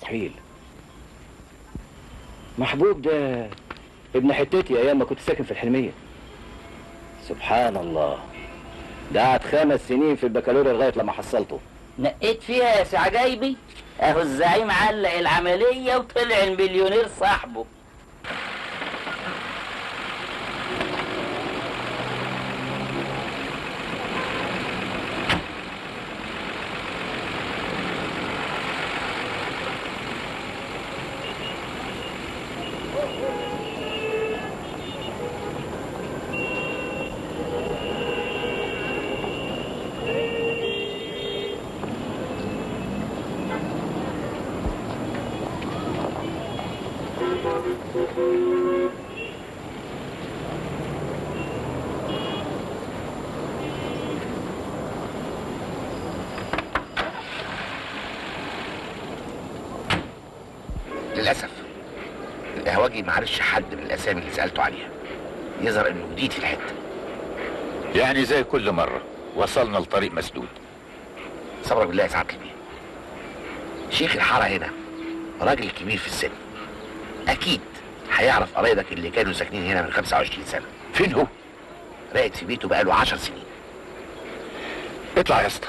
مستحيل محبوب ده ابن حتتي ايام ما كنت ساكن في الحلميه سبحان الله ده قعد خمس سنين في البكالوريا لغايه لما حصلته نقيت فيها يا سي عجايبي اهو الزعيم علق العملية وطلع المليونير صاحبه للاسف القهوجي ما عرفش حد من الاسامي اللي سالته عليها يظهر انه جديد في الحته يعني زي كل مرة وصلنا لطريق مسدود صبرك بالله يا سعاده البيه شيخ الحاره هنا راجل كبير في السن اكيد هيعرف قرايبك اللي كانوا ساكنين هنا من 25 سنه فين هو؟ راقد في بيته بقاله 10 سنين اطلع يا اسطى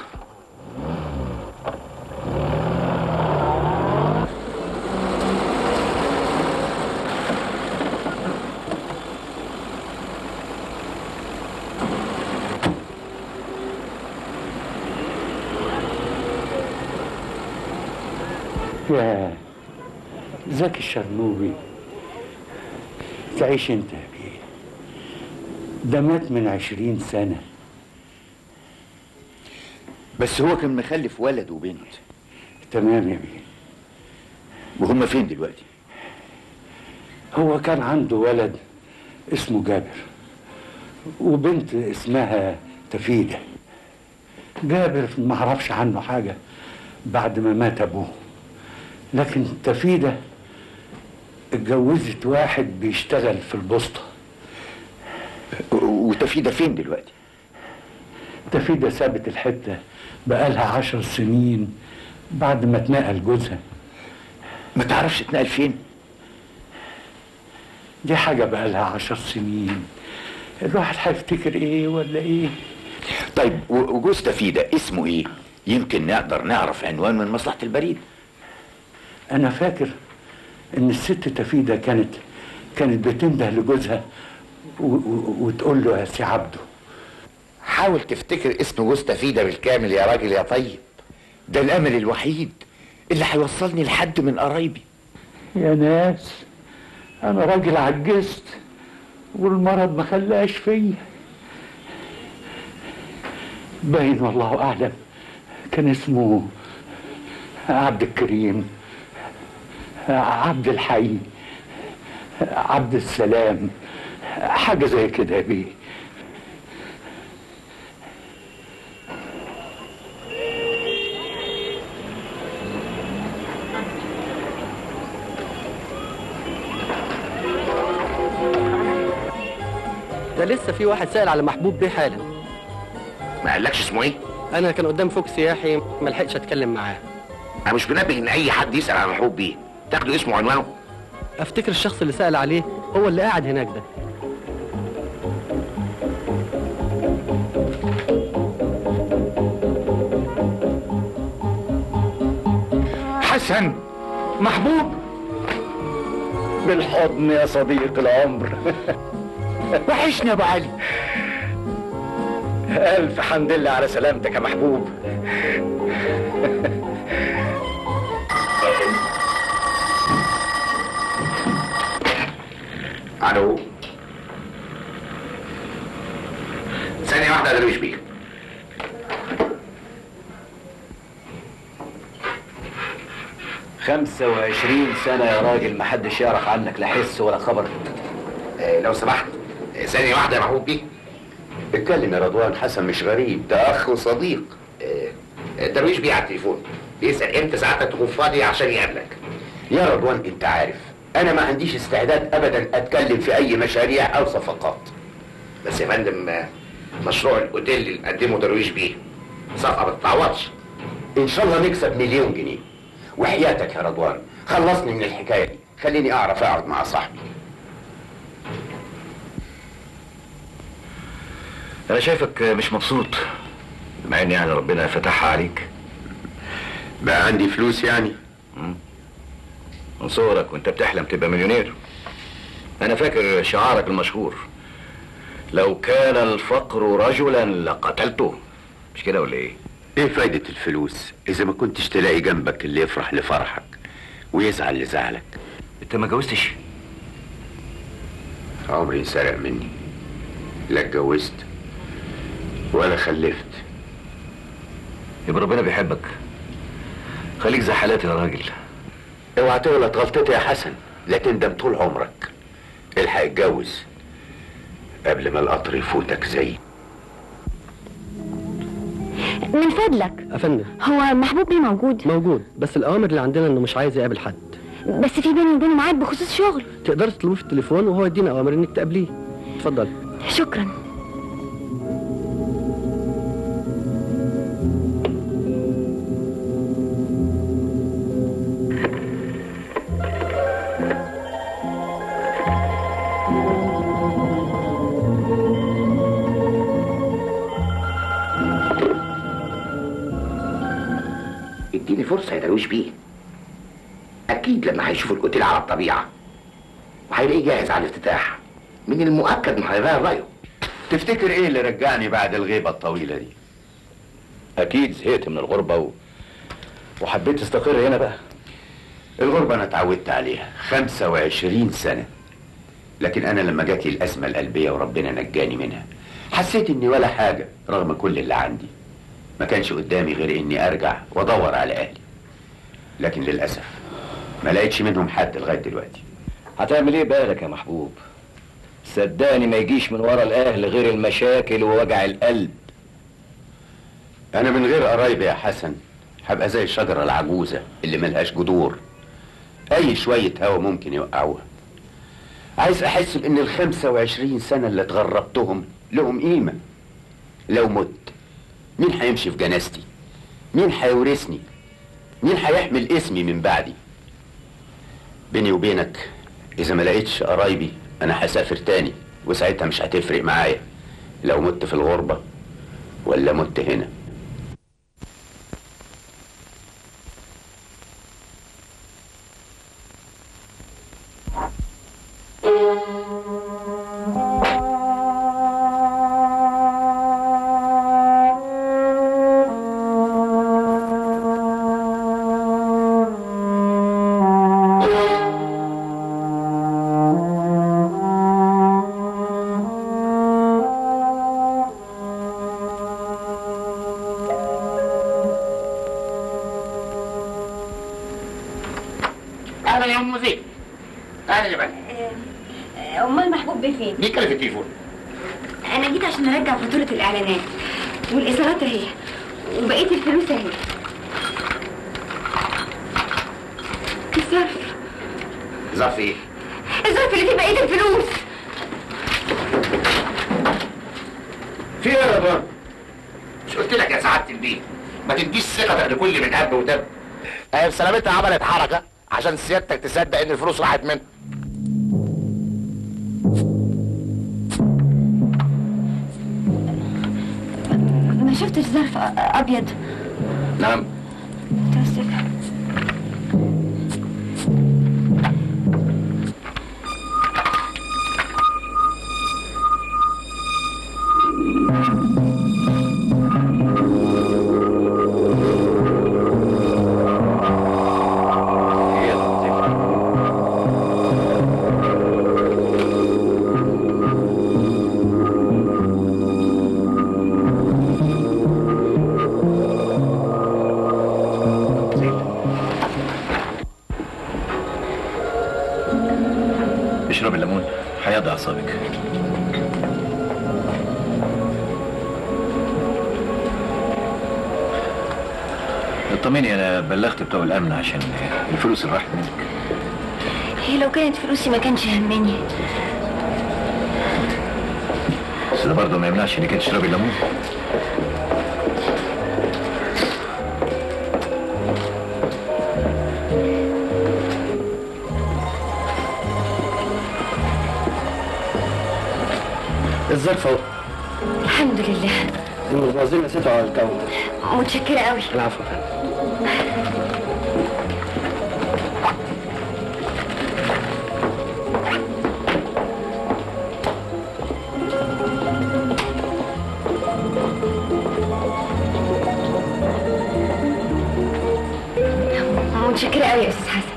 يا زكي الشرنوبي تعيش انت يا بيه ده مات من عشرين سنة بس هو كان مخلف ولد وبنت تمام يا بيه وهم فين دلوقتي؟ هو كان عنده ولد اسمه جابر وبنت اسمها تفيدة جابر ما عرفش عنه حاجة بعد ما مات أبوه لكن تفيدة اتجوزت واحد بيشتغل في البوسطة وتفيدة فين دلوقتي؟ تفيدة سابت الحتة بقالها عشر سنين بعد ما اتنقل جوزها ما تعرفش اتنقل فين؟ دي حاجة بقالها عشر سنين الواحد هيفتكر ايه ولا ايه طيب و- وجوز تفيدة اسمه ايه؟ يمكن نقدر نعرف عنوان من مصلحة البريد انا فاكر ان الست تفيدة كانت كانت بتنده لجوزها و- و- وتقول له يا سي عبده حاول تفتكر اسم جوز تفيدة بالكامل يا راجل يا طيب ده الامل الوحيد اللي هيوصلني لحد من قرايبي يا ناس انا راجل عجزت والمرض ما خلاش فيا باين والله اعلم كان اسمه عبد الكريم عبد الحي عبد السلام حاجه زي كده يا بيه ده لسه في واحد سائل على محبوب بيه حالا ما قالكش اسمه ايه؟ انا كان قدام فوق سياحي ما لحقتش اتكلم معاه انا مش بنبه ان اي حد يسال على محبوب بيه تاخدوا اسمه وعنوانه افتكر الشخص اللي سأل عليه هو اللي قاعد هناك ده حسن محبوب بالحضن يا صديق العمر وحشنا يا ابو علي الف حمد لله على سلامتك يا محبوب الو ثانية واحدة يا درويش بيه خمسة وعشرين سنة يا راجل محدش يعرف عنك لا حس ولا خبر آه لو سمحت آه، ثانية واحدة يا محبوب بيه اتكلم يا رضوان حسن مش غريب ده اخ وصديق آه، آه، درويش بيه على التليفون بيسأل امتى ساعتك تكون فاضي عشان يقابلك يا رضوان انت عارف انا ما عنديش استعداد ابدا اتكلم في اي مشاريع او صفقات بس يا فندم آه، مشروع الاوتيل اللي قدمه درويش بيه صفقة ما تتعوضش ان شاء الله نكسب مليون جنيه وحياتك يا رضوان خلصني من الحكايه دي خليني اعرف اقعد مع صاحبي انا شايفك مش مبسوط مع ان يعني ربنا فتحها عليك بقى عندي فلوس يعني من صغرك وانت بتحلم تبقى مليونير انا فاكر شعارك المشهور لو كان الفقر رجلا لقتلته مش كده ولا ايه ايه فايدة الفلوس اذا ما كنتش تلاقي جنبك اللي يفرح لفرحك ويزعل لزعلك انت ما جوزتش عمري انسرق مني لا اتجوزت ولا خلفت يبقى ربنا بيحبك خليك زي حالاتي يا راجل اوعى تغلط غلطتي يا حسن لا تندم طول عمرك الحق اتجوز قبل ما القطر يفوتك زي من فضلك افندم هو محبوب بيه موجود موجود بس الاوامر اللي عندنا انه مش عايز يقابل حد بس في بيني وبينه ميعاد بخصوص شغل تقدر تطلبيه في التليفون وهو يدينا اوامر انك تقابليه اتفضل شكرا اديني فرصة يا درويش بيه أكيد لما هيشوف الأوتيل على الطبيعة وهيلاقيه جاهز على الافتتاح من المؤكد إنه هيغير رأيه تفتكر إيه اللي رجعني بعد الغيبة الطويلة دي؟ اكيد زهقت من الغربه و... وحبيت تستقر هنا بقى الغربة أنا اتعودت عليها 25 سنة لكن أنا لما جات لي الأزمة القلبية وربنا نجاني منها حسيت إني ولا حاجة رغم كل اللي عندي ما كانش قدامي غير إني أرجع وأدور على أهلي لكن للأسف ما لقيتش منهم حد لغاية دلوقتي هتعمل ايه بالك يا محبوب صدقني ما يجيش من ورا الاهل غير المشاكل ووجع القلب أنا من غير قرايبي يا حسن هبقى زي الشجرة العجوزة اللي ملهاش جذور أي شوية هوا ممكن يوقعوها عايز أحس بإن ال 25 سنة اللي اتغربتهم لهم قيمة لو مت مين هيمشي في جنازتي؟ مين هيورثني؟ مين هيحمل اسمي من بعدي؟ بيني وبينك إذا ما لقيتش قرايبي أنا هسافر تاني وساعتها مش هتفرق معايا لو مت في الغربة ولا مت هنا اهلا يا ام زين اهلا يا بني امال محبوب بيه فين مين كان في التليفون انا جيت عشان ارجع فاتوره الاعلانات والايصالات اهي وبقيه الفلوس اهي الظرف ظرف ايه الظرف اللي فيه بقيه الفلوس في ايه يا رضوان مش قلت لك يا سعاده البيه ما تديش ثقتك لكل من هب ودب اهي سلامتها عملت حركه عشان سيادتك تصدق ان الفلوس راحت منها ما شفتش ظرف أ- ابيض نعم متاسفه اشرب الليمون هيضي اعصابك اطمني انا بلغت بتوع الامن عشان الفلوس اللي راحت منك هي لو كانت فلوسي ما كانش يهمني بس ده برضه ما يمنعش انك انت تشربي الليمون الظرف اهو الحمد لله الموظفين نسيتوا على الكون متشكرة قوي العفو يا فندم متشكرة قوي يا أستاذ حسن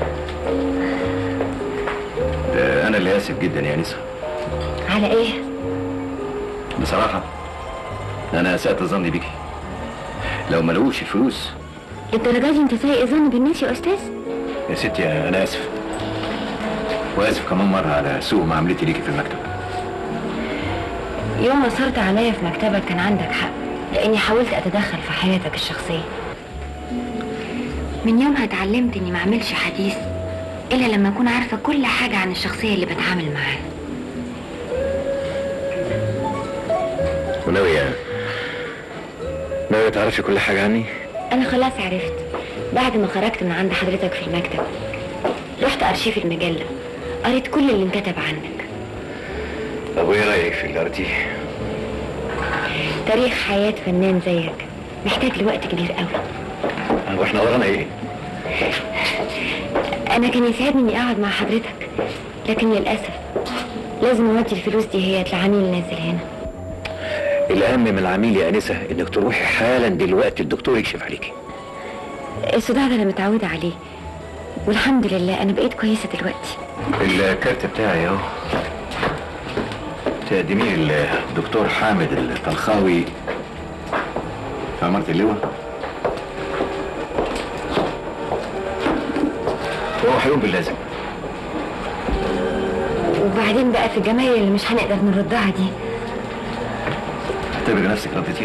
ده انا اللي اسف جدا يا انسه على إيه؟ بصراحه انا اسأت ظني بيكي لو ما لقوش الفلوس الدرجة دي أنت سايق ظن بالناس يا أستاذ؟ يا ستي انا اسف واسف كمان مره على سوء معاملتي ليكي في المكتب يوم ما صرت عليا في مكتبك كان عندك حق لاني حاولت اتدخل في حياتك الشخصيه من يومها اتعلمت اني ما اعملش حديث الا لما اكون عارفه كل حاجه عن الشخصيه اللي بتعامل معاها وناوية ناوية تعرفي كل حاجة عني؟ انا خلاص عرفت بعد ما خرجت من عند حضرتك في المكتب رحت ارشيف المجله قريت كل اللي انكتب عنك طب وايه رأيك في اللي قريتيه؟ تاريخ حياه فنان زيك محتاج لوقت كبير قوي واحنا ورانا ايه؟ انا كان يسعدني اني اقعد مع حضرتك لكن للاسف لازم اودي الفلوس دي هي لعميل نازل هنا الأهم من العميل يا أنسة إنك تروحي حالا دلوقتي الدكتور يكشف عليكي الصداع ده انا متعوده عليه والحمد لله انا بقيت كويسه دلوقتي الكارت بتاعي اهو تقدميه للدكتور حامد الطلخاوي في عمارة اللواء وهو هيقوم باللازم وبعدين بقى في الجمايل اللي مش هنقدر نردها دي اعتبري نفسك رديتيها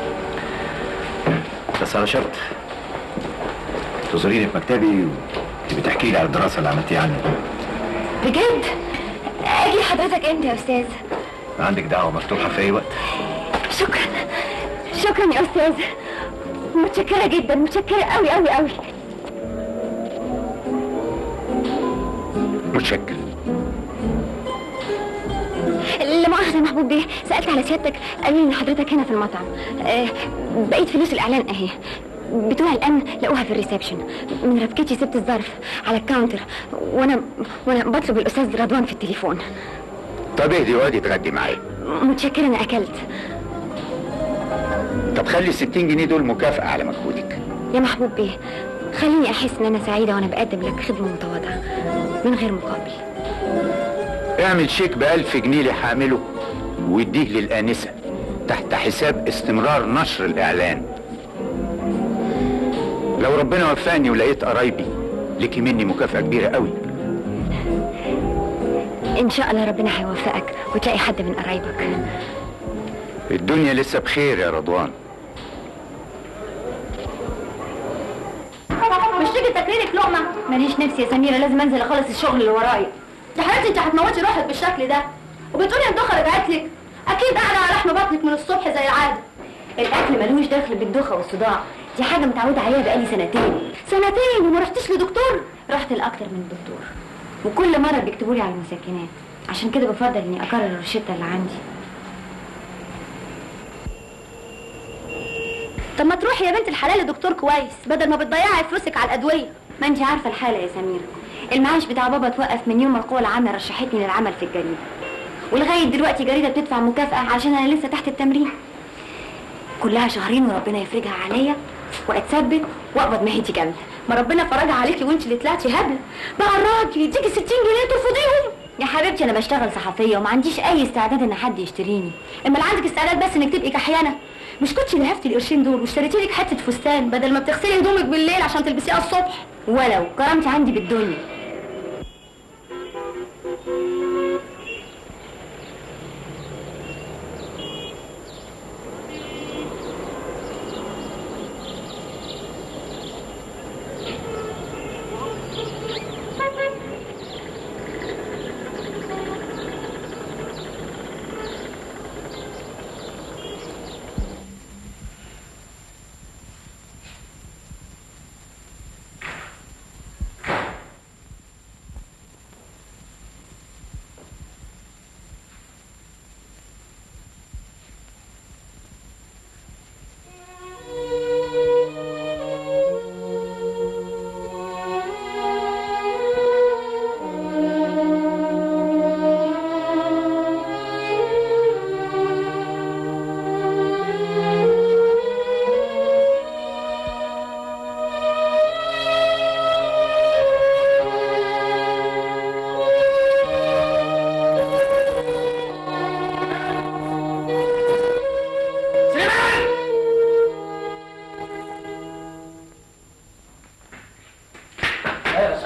بس على شرط تزوريني في مكتبي وتحكي لي على الدراسة اللي عملتيها عني بجد اجي حضرتك امتى يا استاذ عندك دعوة مفتوحة في أي وقت شكرا شكرا يا استاذ متشكره جدا متشكره قوي قوي قوي متشكر لا مؤاخذة يا محبوب بيه سألت على سيادتك قالوا لي إن حضرتك هنا في المطعم آه بقيت فلوس الإعلان أهي بتوع الأمن لقوها في الريسبشن من رفكتي سبت الظرف على الكاونتر وأنا وأنا بطلب الأستاذ رضوان في التليفون طب اهدي واقعدي تغدي معايا متشكرة أنا أكلت طب خلي ال 60 جنيه دول مكافأة على مجهودك يا محبوب بيه خليني أحس إن أنا سعيدة وأنا بقدم لك خدمة متواضعة من غير مقابل اعمل شيك ب 1000 جنيه اللي هعمله واديه للآنسة تحت حساب استمرار نشر الإعلان لو ربنا وفقني ولقيت قرايبي ليكي مني مكافأة كبيرة قوي إن شاء الله ربنا هيوفقك وتلاقي حد من قرايبك الدنيا لسه بخير يا رضوان مش تيجي تاكلينك لقمه ماليش نفسي يا سميرة لازم أنزل أخلص الشغل اللي ورايا يا حبيبتي انت هتموتي روحك بالشكل ده وبتقولي الدخه رجعت لك اكيد قاعده على لحم بطنك من الصبح زي العاده الأكل ملوش دخل بالدوخة والصداع دي حاجة متعودة عليها بقالي سنتين سنتين وما رحتيش لدكتور رحت لأكتر من دكتور وكل مرة بيكتبوا لي على المسكنات عشان كده بفضل إني أكرر الروشتة اللي عندي طب ما تروحي يا بنت الحلال لدكتور كويس بدل ما بتضيعي فلوسك على الادويه ما انت عارفة الحالة يا سميرة المعاش بتاع بابا اتوقف من يوم ما القوى العامة رشحتني للعمل في الجريدة ولغاية دلوقتي جريدة بتدفع مكافأة عشان أنا لسه تحت التمرين كلها شهرين وربنا يفرجها عليا وأتثبت وأقبض مهنتي كاملة ما ربنا فرجها عليكي وانت اللي طلعتي هبله بقى الراجل يديكي 60 جنيه ترفضيهم يا حبيبتي أنا بشتغل صحفية وما عنديش أي استعداد إن حد يشتريني اما اللي عندك استعداد بس انك تبقي كحيانه مش كنتش لهفتي القرشين دول واشتريتي لك حته فستان بدل ما بتغسلي هدومك بالليل عشان تلبسيها الصبح ولو كرامتي عندي بالدنيا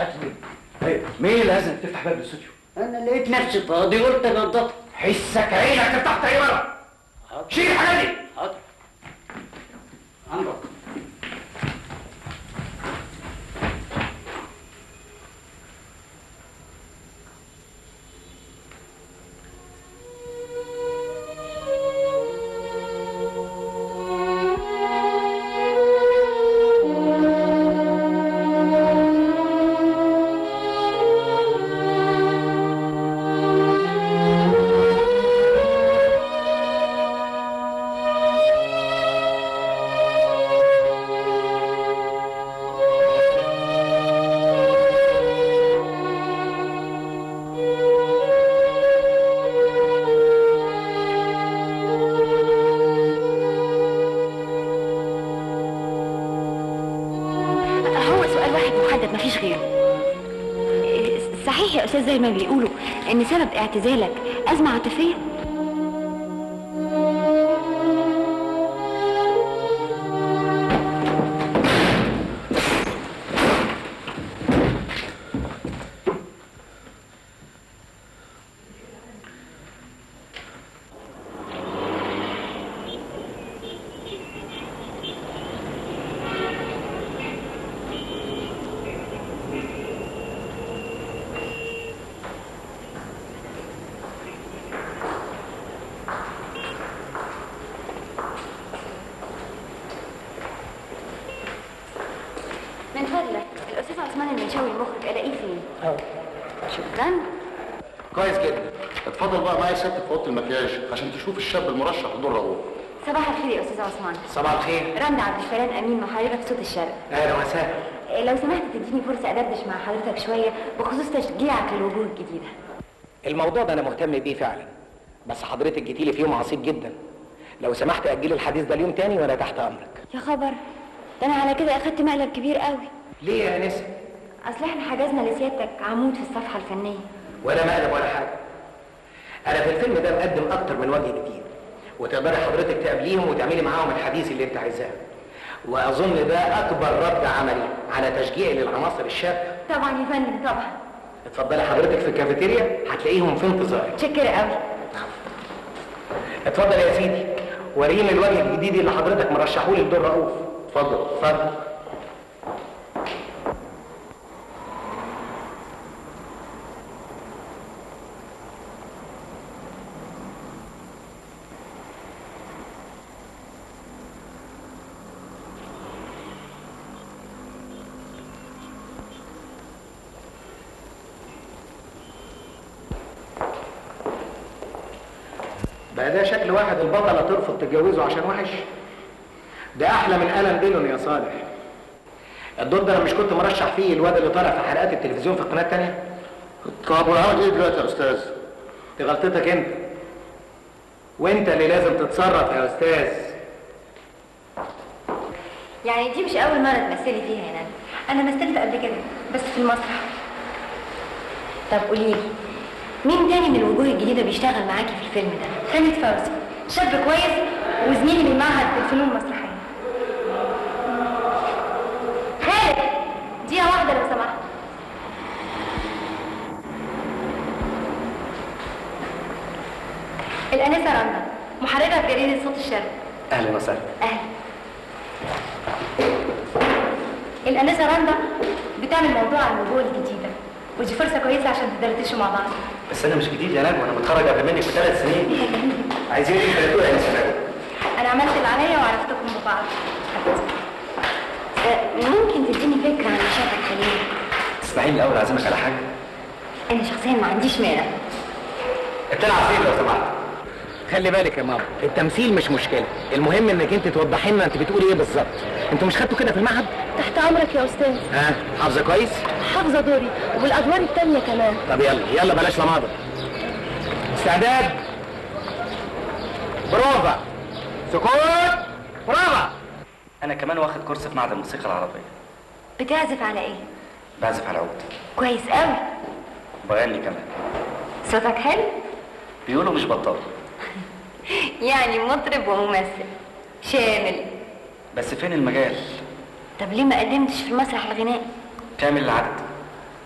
اسود مين اللي لازم تفتح باب الاستوديو انا لقيت نفسي فاضي قلت انضف حسك عينك تفتح تاني مره شيل الحاجه دي حاضر امرك هو سؤال واحد محدد مفيش غيره إيه، صحيح يا استاذ زي ما بيقولوا ان سبب اعتزالك ازمه عاطفيه من فضلك الاستاذ عثمان المنشاوي المخرج الاقيه فين شكرا كويس جدا اتفضل بقى معايا ست في اوضه المكياج عشان تشوف الشاب المرشح لدور رؤوف صباح الخير يا استاذ عثمان صباح الخير رند عبد الفلان امين محررة صوت الشرق اهلا وسهلا إيه، لو سمحت تديني فرصه ادردش مع حضرتك شويه بخصوص تشجيعك للوجوه الجديده الموضوع ده انا مهتم بيه فعلا بس حضرتك جيتي لي في يوم عصيب جدا لو سمحت اجلي الحديث ده اليوم تاني وانا تحت امرك يا خبر ده انا على كده اخدت مقلب كبير قوي ليه يا انسه اصل احنا حجزنا لسيادتك عمود في الصفحه الفنيه ولا مقلب ولا حاجه انا في الفيلم ده مقدم اكتر من وجه جديد وتقدري حضرتك تقابليهم وتعملي معاهم الحديث اللي انت عايزاه واظن ده اكبر رد عملي على تشجيعي للعناصر الشابه طبعا يا فندم طبعا اتفضلي حضرتك في الكافيتيريا هتلاقيهم في انتظارك متشكره قوي اتفضل يا سيدي وريني الوجه الجديد اللي حضرتك مرشحولي لدور رؤوف اتفضل اتفضل بقى ده شكل واحد البطلة ترفض تتجوزه عشان وحش ده احلى من الم دينون يا صالح الدور ده انا مش كنت مرشح فيه الواد اللي طالع في حلقات التلفزيون في القناه الثانيه طب والعمل ايه دلوقتي يا استاذ دي غلطتك انت وانت اللي لازم تتصرف يا استاذ يعني دي مش اول مره تمثلي فيها يا نانا انا مثلت قبل كده بس في المسرح طب قولي لي مين تاني من الوجوه الجديده بيشتغل معاكي في الفيلم ده خالد فوزي شاب كويس وزميلي من معهد الفنون المسرحيه خالد دقيقه واحده لو سمحت الانسه رندا محرره في جريده صوت الشرق اهلا وسهلا اهلا الانسه رندا بتعمل موضوع عن الوجوه الجديده ودي فرصه كويسه عشان تدردشوا مع بعض بس انا مش جديد يا نجوى انا متخرج قبل منك بثلاث سنين عايزين ايه تلاتوها يا سنة انا عملت اللي عليا وعرفتكم ببعض أه، ممكن تديني فكره عن نشاطك حاليا اسمحي لي الاول اعزمك على حاجه انا شخصيا ما عنديش مانع بتلعب فين لو سمحت خلي بالك يا ماما التمثيل مش مشكله المهم انك انت توضحي لنا انت بتقولي ايه بالظبط انتوا مش خدتوا كده في المعهد تحت امرك يا استاذ ها حافظه كويس حافظه دوري والادوار التانيه كمان طب يلا يلا بلاش لماضه استعداد بروفا سكوت بروفا انا كمان واخد كورس في معهد الموسيقى العربيه بتعزف على ايه بعزف على العود كويس قوي بغني كمان صوتك حلو بيقولوا مش بطال يعني مطرب وممثل شامل بس فين المجال طب ليه ما قدمتش في المسرح الغنائي كامل العدد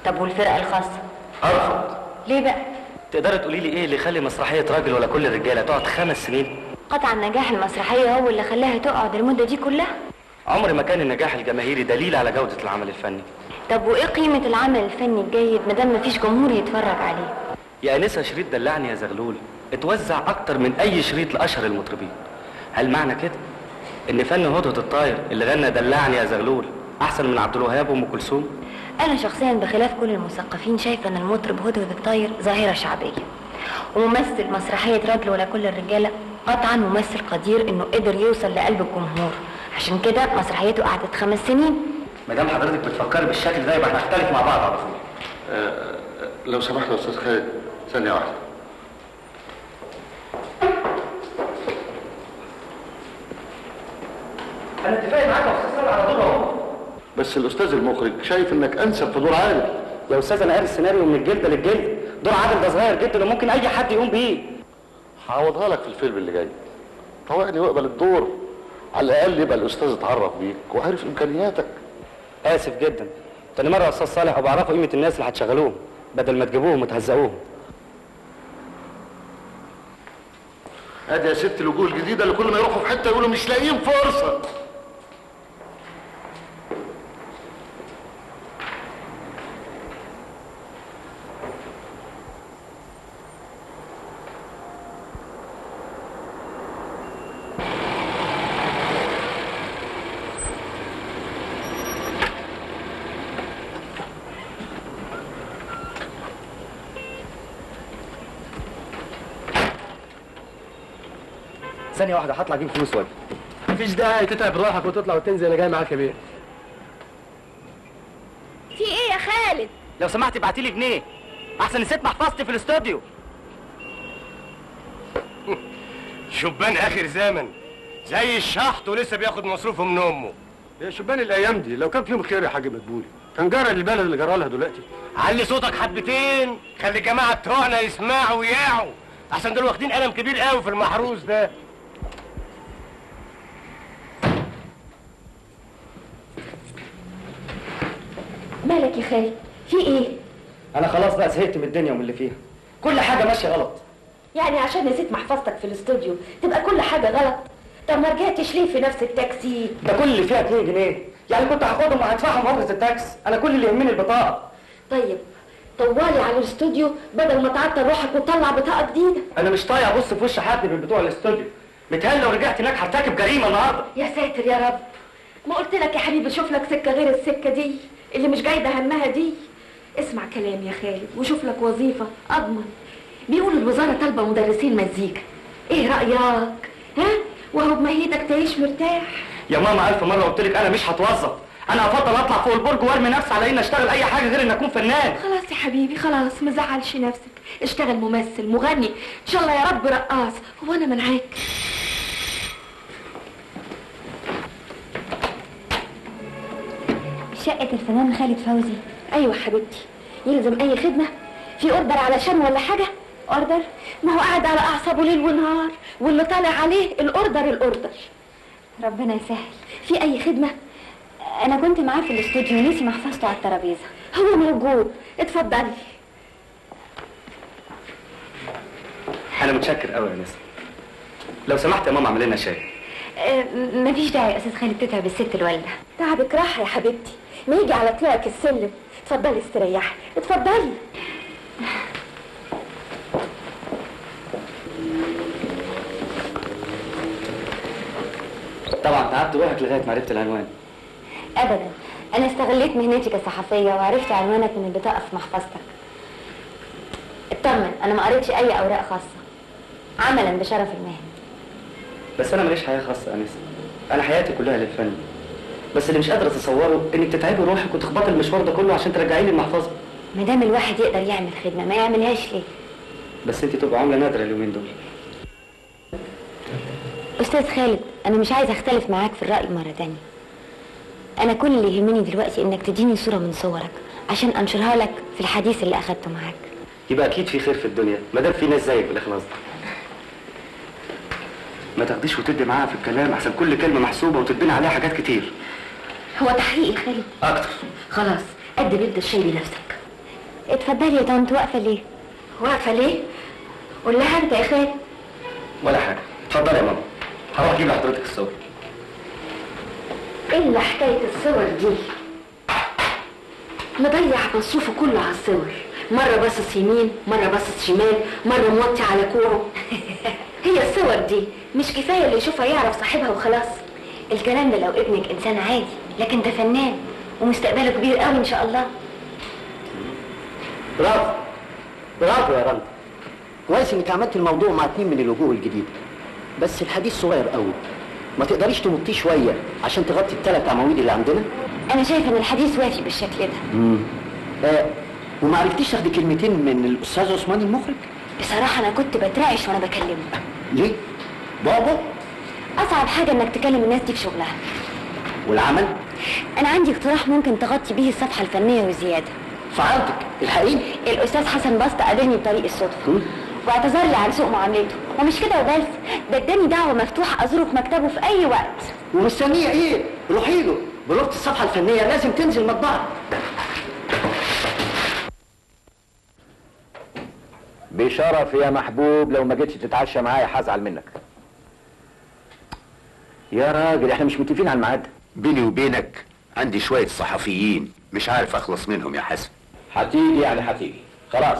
طب والفرقه الخاصه ارفض ليه بقى تقدري تقولي لي ايه اللي يخلي مسرحيه راجل ولا كل الرجاله تقعد خمس سنين قطعا نجاح المسرحيه هو اللي خلاها تقعد المده دي كلها عمر ما كان النجاح الجماهيري دليل على جوده العمل الفني طب وايه قيمه العمل الفني الجيد ما دام مفيش جمهور يتفرج عليه يا انسه شريط دلعني يا زغلول اتوزع اكتر من اي شريط لاشهر المطربين هل معنى كده ان فن هدهد الطاير اللي غنى دلعني يا زغلول احسن من عبد الوهاب وام كلثوم انا شخصيا بخلاف كل المثقفين شايفه ان المطرب هدهد الطاير ظاهره شعبيه وممثل مسرحيه راجل ولا كل الرجاله قطعا ممثل قدير انه قدر يوصل لقلب الجمهور عشان كده مسرحيته قعدت خمس سنين ما دام حضرتك بتفكري بالشكل ده يبقى هنختلف مع بعض على طول آه، لو سمحت يا استاذ خالد ثانيه واحده انا اتفاق معاك يا استاذ على طول اهو بس الاستاذ المخرج شايف انك انسب في دور عادل يا استاذ انا قاري السيناريو من الجلد للجلد دور عادل ده صغير جدا وممكن اي حد يقوم بيه هعوضها لك في الفيلم اللي جاي طوعني واقبل الدور على الاقل يبقى الاستاذ اتعرف بيك وعارف امكانياتك اسف جدا تاني مره يا استاذ صالح وبعرفوا قيمه الناس اللي هتشغلوهم بدل ما تجيبوهم وتهزقوهم ادي يا ست الوجوه الجديده اللي كل ما يروحوا في حته يقولوا مش لاقيين فرصه ثانيه واحده هطلع اجيب فلوس واجي مفيش داعي تتعب روحك وتطلع وتنزل انا جاي معاك يا بيه في ايه يا خالد لو سمحت ابعتي لي جنيه احسن نسيت محفظتي في الاستوديو شبان اخر زمن زي الشحط ولسه بياخد مصروفه من امه يا شبان الايام دي لو كان فيهم خير يا حاج مدبولي كان جرى للبلد اللي جرى لها دلوقتي علي صوتك حبتين خلي الجماعه بتوعنا يسمعوا ويعوا احسن دول واخدين قلم كبير قوي في المحروس ده مالك يا خالد في ايه انا خلاص بقى زهقت من الدنيا ومن اللي فيها كل حاجه ماشيه غلط يعني عشان نسيت محفظتك في الاستوديو تبقى كل حاجه غلط طب ما رجعتش ليه في نفس التاكسي ده كل اللي فيها 2 جنيه يعني كنت هاخدهم وهدفعهم اجره التاكس انا كل اللي يهمني البطاقه طيب طوالي على الاستوديو بدل ما تعطل روحك وتطلع بطاقه جديده انا مش طايق ابص في وش حد من بتوع الاستوديو متهيألي لو رجعت هناك هرتكب جريمه النهارده يا ساتر يا رب ما قلت لك يا حبيبي شوف لك سكه غير السكه دي اللي مش جايبه همها دي اسمع كلام يا خالد وشوف لك وظيفه اضمن بيقولوا الوزاره طالبه مدرسين مزيكا ايه رايك ها وهو بمهيتك تعيش مرتاح يا ماما الف مره قلت لك انا مش هتوظف انا افضل اطلع فوق البرج وارمي نفسي على اني اشتغل اي حاجه غير ان اكون فنان خلاص يا حبيبي خلاص مزعلش نفسك اشتغل ممثل مغني ان شاء الله يا رب رقاص هو انا منعاك شقه الفنان خالد فوزي ايوه حبيبتي يلزم اي خدمه في اوردر علشان ولا حاجه اوردر ما هو قاعد على اعصابه ليل ونهار واللي طالع عليه الاوردر الاوردر ربنا يسهل في اي خدمه انا كنت معاه في الاستوديو نسي محفظته على الترابيزه هو موجود اتفضلي انا متشكر قوي يا نسا لو سمحت يا ماما اعمل لنا شاي أه م- مفيش داعي يا استاذ خالد تتعب الست الوالده تعبك راحه يا حبيبتي ما يجي على طلوعك السلم اتفضلي استريحي اتفضلي طبعا تعبت روحك لغايه ما عرفت العنوان ابدا انا استغليت مهنتي كصحفيه وعرفت عنوانك من البطاقه في محفظتك اطمن انا ما قريتش اي اوراق خاصه عملا بشرف المهنه بس انا ماليش حياه خاصه يا نسا انا حياتي كلها للفن بس اللي مش قادر اتصوره انك تتعبي روحك وتخبطي المشوار ده كله عشان ترجعي لي المحفظه ما دام الواحد يقدر يعمل خدمه ما يعملهاش ليه بس انت تبقى عامله نادره اليومين دول استاذ خالد انا مش عايز اختلف معاك في الراي مره تانية انا كل اللي يهمني دلوقتي انك تديني صوره من صورك عشان انشرها لك في الحديث اللي اخدته معاك يبقى اكيد في خير في الدنيا ما دام في ناس زيك بالاخلاص ده ما تاخديش وتدي معاها في الكلام احسن كل كلمه محسوبه وتتبني عليها حاجات كتير هو تحقيق يا خالد اكتر خلاص قد بنت الشاي بنفسك اتفضلي يا طنط واقفه ليه واقفه ليه قول لها انت يا خالي ولا حاجه اتفضل يا ماما هروح اجيب لحضرتك الصور الا حكايه الصور دي مضيع مصروفه كله على الصور مره باصص يمين مره باصص شمال مره موطي على كوعه هي الصور دي مش كفايه اللي يشوفها يعرف صاحبها وخلاص الكلام ده لو ابنك انسان عادي لكن ده فنان ومستقبله كبير قوي ان شاء الله برافو برافو يا رنا كويس انك عملت الموضوع مع اتنين من الوجوه الجديده بس الحديث صغير قوي ما تقدريش تمطيه شويه عشان تغطي الثلاث عواميد اللي عندنا انا شايفه ان الحديث وافي بالشكل ده امم آه وما عرفتيش تاخدي كلمتين من الاستاذ عثمان المخرج بصراحه انا كنت بترعش وانا بكلمه ليه بابا اصعب حاجه انك تكلم الناس دي في شغلها والعمل انا عندي اقتراح ممكن تغطي بيه الصفحه الفنيه وزياده فعلتك الحقيقي الاستاذ حسن بسط قابلني بطريق الصدفه واعتذر لي عن سوء معاملته ومش كده وبس ده اداني دعوه مفتوحه ازوره في مكتبه في اي وقت ومستنيه ايه روحي له بلغه الصفحه الفنيه لازم تنزل مطبعه بشرف يا محبوب لو ما جيتش تتعشى معايا هزعل منك يا راجل احنا مش متفقين على الميعاد بيني وبينك عندي شوية صحفيين مش عارف اخلص منهم يا حسن هتيجي يعني هتيجي خلاص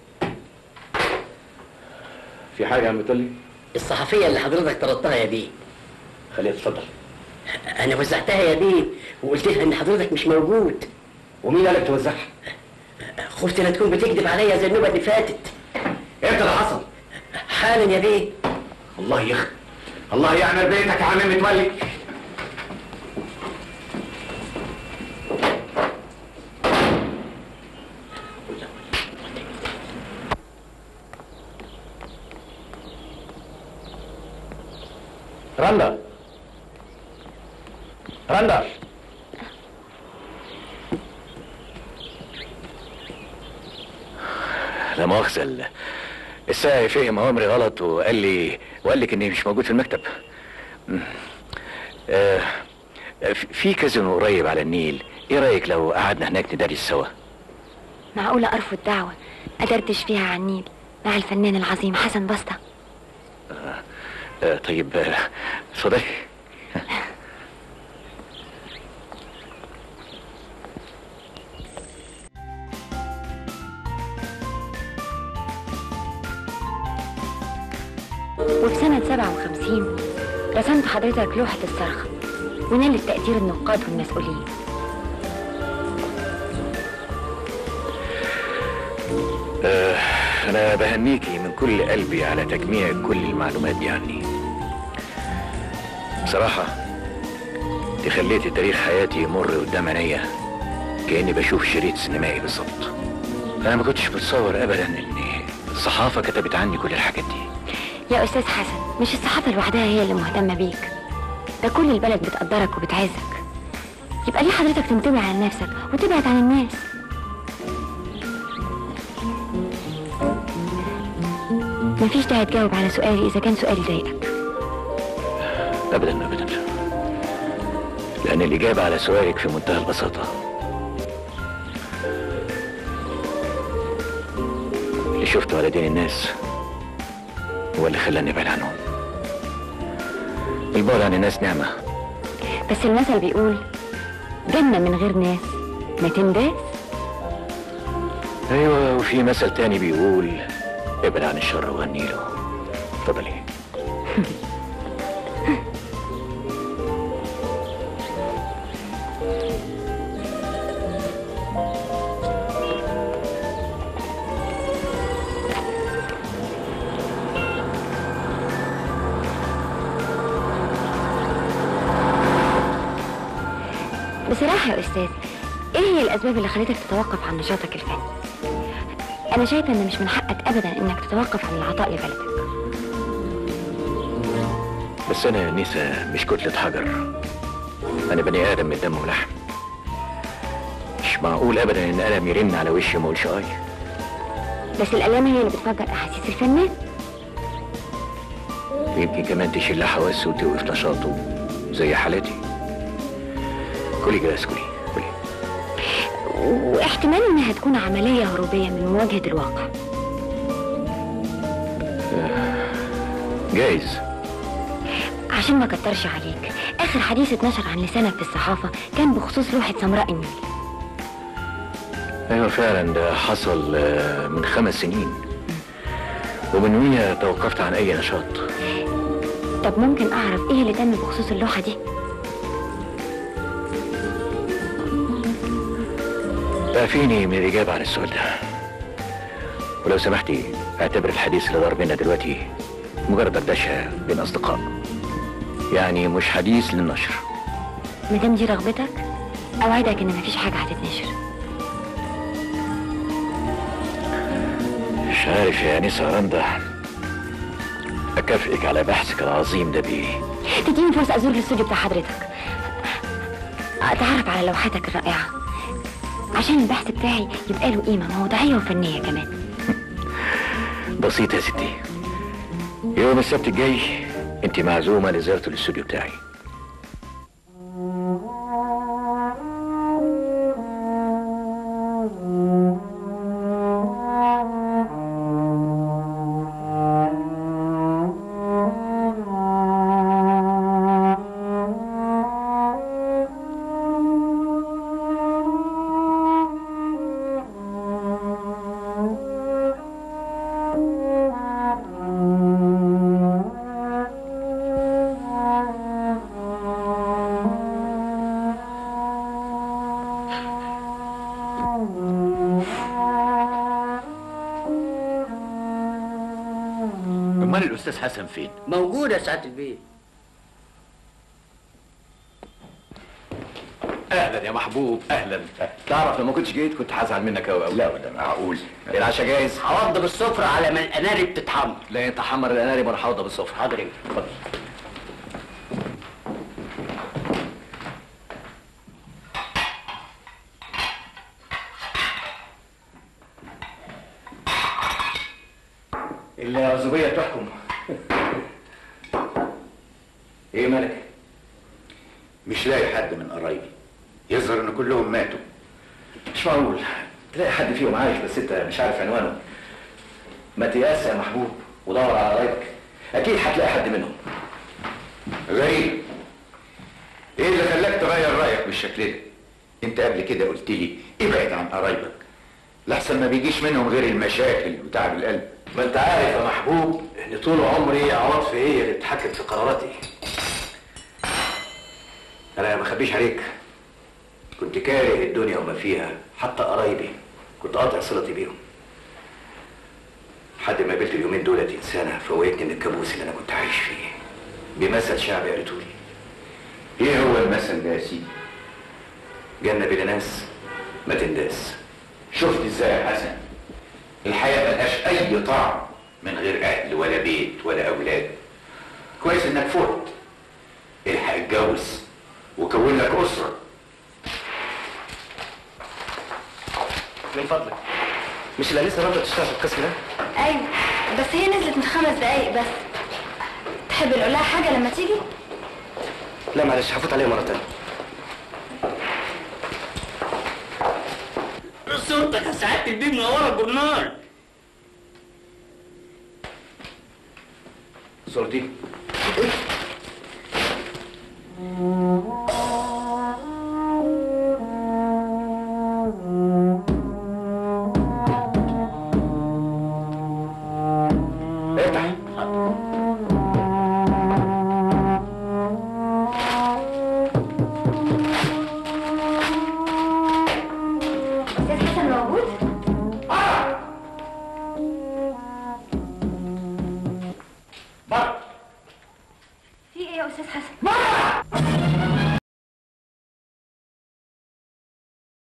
في حاجه يا عم تقول لي الصحفية اللي حضرتك طردتها يا بيه خليها تتفضل أنا وزعتها يا بيه وقلت لها إن حضرتك مش موجود ومين قالك توزعها؟ خفت لا تكون بتكذب عليا زي النوبة اللي فاتت امتى اللي حصل؟ حالا يا بيه الله يخ الله يعمل بيتك يا عم متولي رندا رندا لا مؤاخذة ال- الساعي فهم أوامري غلط وقال لي وقال لك إني مش موجود في المكتب. م. آه في- في كازينو قريب على النيل، إيه رأيك لو قعدنا هناك ندرس سوا؟ معقوله ارفض دعوه ادردش فيها عن النيل مع الفنان العظيم حسن بسطه آه طيب آه، اتفضلي. وفي سنة 57 رسمت حضرتك لوحة الصرخة ونالت تقدير النقاد والمسؤولين آه أنا بهنيكي من كل قلبي على تجميع كل المعلومات دي عني. بصراحة انت خليتي تاريخ حياتي يمر قدام عينيا كأني بشوف شريط سينمائي بالظبط. أنا ما كنتش متصور أبدا إن الصحافة كتبت عني كل الحاجات دي. يا أستاذ حسن مش الصحافة لوحدها هي اللي مهتمة بيك ده كل البلد بتقدرك وبتعزك يبقى ليه حضرتك تنطوي على نفسك وتبعد عن الناس مفيش داعي تجاوب على سؤالي إذا كان سؤالي ضايقك أبدا أبدا لأن الإجابة على سؤالك في منتهى البساطة اللي شفته على دين الناس هو اللي خلاني أبعد عنهم البعد عن الناس نعمة بس المثل بيقول جنة من غير ناس ما تنداس أيوة وفي مثل تاني بيقول ابعد عن الشر وغني له اتفضلي بصراحة يا أستاذ إيه هي الأسباب اللي خلتك تتوقف عن نشاطك الفني؟ أنا شايفة إن مش من حقك أبدا إنك تتوقف عن العطاء لبلدك بس أنا يا نيسا مش كتلة حجر أنا بني آدم من دم ولحم مش معقول أبدا إن قلم يرن على وشي وما أقولش آي بس الآلام هي اللي بتفجر أحاسيس الفنان يمكن كمان تشيل حواسه وتوقف نشاطه زي حالتي كلي جلاس كلي كلي واحتمال انها تكون عملية هروبية من مواجهة الواقع جايز عشان ما كترش عليك اخر حديث اتنشر عن لسانك في الصحافة كان بخصوص لوحة سمراء النيل ايوه فعلا ده حصل آه، من خمس سنين ومن ويها توقفت عن اي نشاط طب ممكن اعرف ايه اللي تم بخصوص اللوحة دي اعفيني من الاجابه عن السؤال ده ولو سمحتي اعتبر الحديث اللي دار بينا دلوقتي مجرد دردشه بين اصدقاء يعني مش حديث للنشر مادام دي رغبتك اوعدك ان مفيش حاجة هتتنشر مش عارف يا انسه رندا اكافئك على بحثك العظيم ده بايه تديني فرصة ازور الاستوديو بتاع حضرتك اتعرف على لوحاتك الرائعة عشان البحث بتاعي يبقى له قيمة موضوعية وفنية كمان بسيط يا ستي يوم السبت الجاي انت معزومه لزياره الاستوديو بتاعي امال الاستاذ حسن فين موجود يا سعاده البيت اهلا يا محبوب اهلا تعرف لو ما كنتش جيت كنت هزعل منك قوي قوي لا ولا معقول العشاء جاهز هوضب السفره على ما القنارب تتحمر لا انت حمر القنارب وانا هوضب السفره حاضر ايه اتفضل العزوبية تحكم ايه مالك؟ مش لاقي حد من قرايبي يظهر ان كلهم ماتوا مش معقول تلاقي حد فيهم عايش بس انت مش عارف عنوانه ما تيأس يا محبوب ودور على قرايبك اكيد هتلاقي حد منهم غريب ايه اللي خلاك تغير رايك بالشكل ده انت قبل كده قلت لي ابعد عن قرايبك لحسن ما بيجيش منهم غير المشاكل وتعب القلب ما انت عارف يا محبوب ان طول عمري عواطفي هي اللي بتتحكم في قراراتي انا ما اخبيش عليك كنت كاره الدنيا وما فيها حتى قرايبي كنت قاطع صلتي بيهم لحد ما قابلت اليومين دولت انسانه فوقتني من الكابوس اللي انا كنت عايش فيه بمثل شعبي قريته لي ايه هو المثل ده يا سيدي جنة بلا ناس ما تنداس شفت ازاي يا حسن الحياة ملهاش أي طعم من غير أهل ولا بيت ولا أولاد كويس إنك فوت الحق اتجوز وكون لك أسرة من فضلك مش اللي لسه رافضه تشتغل في القسم ده ايوه بس هي نزلت من خمس دقايق بس تحب نقول لها حاجة لما تيجي؟ لا معلش هفوت عليها مره تانيه صورتك يا سعاده البيت منوره الجرنال صورتي افتح استاذ حسن موجود؟ بره في ايه يا استاذ حسن؟